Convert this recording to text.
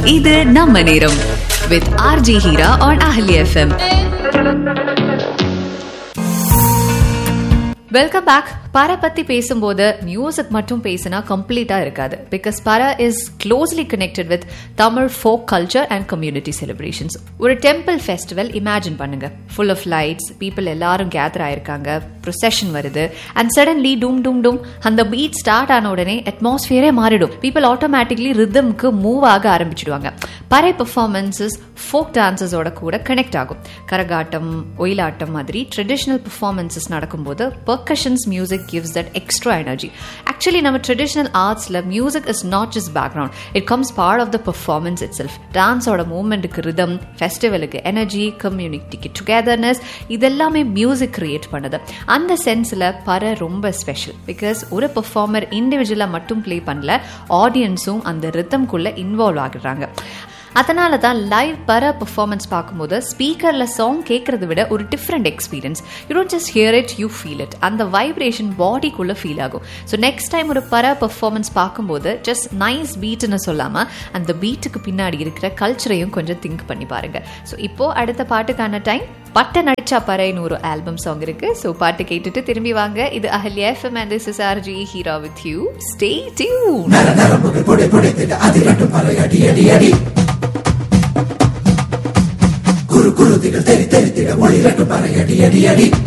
இது நம்ம நேரம் with RJ Heera on Ahali FM welcome back Parai பத்தி பேசும்போது மியூசிக் மட்டும் பேசினா கம்ப்ளீட்டா இருக்காது because Parai is closely connected with Tamil folk culture and community celebrations ஒரு டெம்பிள் ஃபெஸ்டிவல் இமேஜின் பண்ணுங்க ஃபுல் ஆஃப் லைட்ஸ் பீப்புள் எல்லாரும் கேதர் ஆயிருக்காங்க ப்ரொசெஷன் வருது and suddenly doom doom doom அந்த பீட் ஸ்டார்ட் ஆன உடனே அட்மாஸ்பியரே மாறிடும் பீப்புள் ஆட்டோமேட்டிக்லி ரிதம்க்கு மூவ் ஆக ஆரம்பிச்சிடுவாங்க பறை பெர்ஃபார்மன்சஸ் ஃபோக் டான்சஸோட கூட கனெக்ட் ஆகும் கரகாட்டம் ஒயிலாட்டம் மாதிரி ட்ரெடிஷ்னல் பெர்ஃபார்மன்சஸ் நடக்கும்போது percussions music gives that extra energy actually நம்ம ட்ரெடிஷ்னல் ஆர்ட்ஸில் music is not just background it comes part of the performance itself டான்ஸோட மூமெண்ட்டுக்கு ரிதம் ஃபெஸ்டிவலுக்கு எனர்ஜி கம்யூனிட்டிக்கு டுகெதர்னஸ் இதெல்லாமே மியூசிக் கிரியேட் பண்ணுது அந்த சென்ஸில் பர ரொம்ப ஸ்பெஷல் பிகாஸ் ஒரு பெர்ஃபார்மர் இண்டிவிஜுவலாக மட்டும் ப்ளே பண்ணல ஆடியன்ஸும் அந்த ரித்தம்குள்ளே இன்வால்வ் ஆகுறாங்க அதனால தான் லைவ் பர பெர்ஃபார்மன்ஸ் பார்க்கும்போது ஸ்பீக்கரில் சாங் கேட்கறத விட ஒரு different experience you don't just hear it you feel it அந்த வைப்ரேஷன் பாடிக்குள்ளே ஃபீல் ஆகும் ஸோ நெக்ஸ்ட் டைம் ஒரு பர பெர்ஃபார்மன்ஸ் பார்க்கும்போது ஜஸ்ட் நைஸ் பீட்னு சொல்லாமல் அந்த பீட்டுக்கு பின்னாடி இருக்கிற கல்ச்சரையும் கொஞ்சம் திங்க் பண்ணி பாருங்க ஸோ இப்போ அடுத்த பாட்டுக்கான டைம் பட்ட நடிச்சா பறைன்னு ஒரு ஆல்பம் சாங் இருக்கு ஸோ பாட்டு கேட்டுட்டு திரும்பி வாங்க இது Ahalya FM and this is RJ Heera with you stay tune நரம்புகள் பொடி பொடித்திட அதிரட்டும் பறை அடி அடி அடி குரு குருதிகள் தெரி தெரித்திட ஒளிரட்டும் பறை அடி அடி அடி